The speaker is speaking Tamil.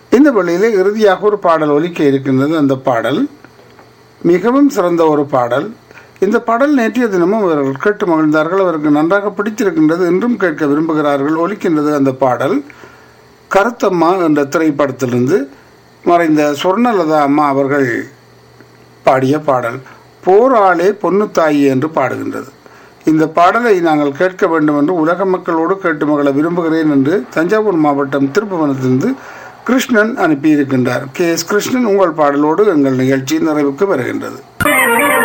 இந்த வழியிலே இறுதியாக ஒரு பாடல் ஒலிக்க இருக்கின்றது அந்த பாடல் மிகவும் சிறந்த ஒரு பாடல் இந்த பாடல் நேற்றைய தினமும் அவர்கள் கேட்டு மகிழ்ந்தார்கள் அவருக்கு நன்றாக பிடித்திருக்கின்றது என்றும் கேட்க விரும்புகிறார்கள் ஒலிக்கின்றது அந்த பாடல் கருத்தம்மா என்ற திரைப்படத்திலிருந்து மறைந்த சொர்ணலதா அம்மா அவர்கள் பாடிய பாடல் போராளே பொன்னுத்தாயி என்று பாடுகின்றது இந்த பாடலை நாங்கள் கேட்க வேண்டும் என்று உலக மக்களோடு கேட்டு மகள விரும்புகிறேன் என்று தஞ்சாவூர் மாவட்டம் திருப்புவனத்திலிருந்து கிருஷ்ணன் அனுப்பியிருக்கின்றார் கே எஸ் கிருஷ்ணன் உங்கள் பாடலோடு எங்கள் நிகழ்ச்சி நிறைவுக்கு வருகின்றது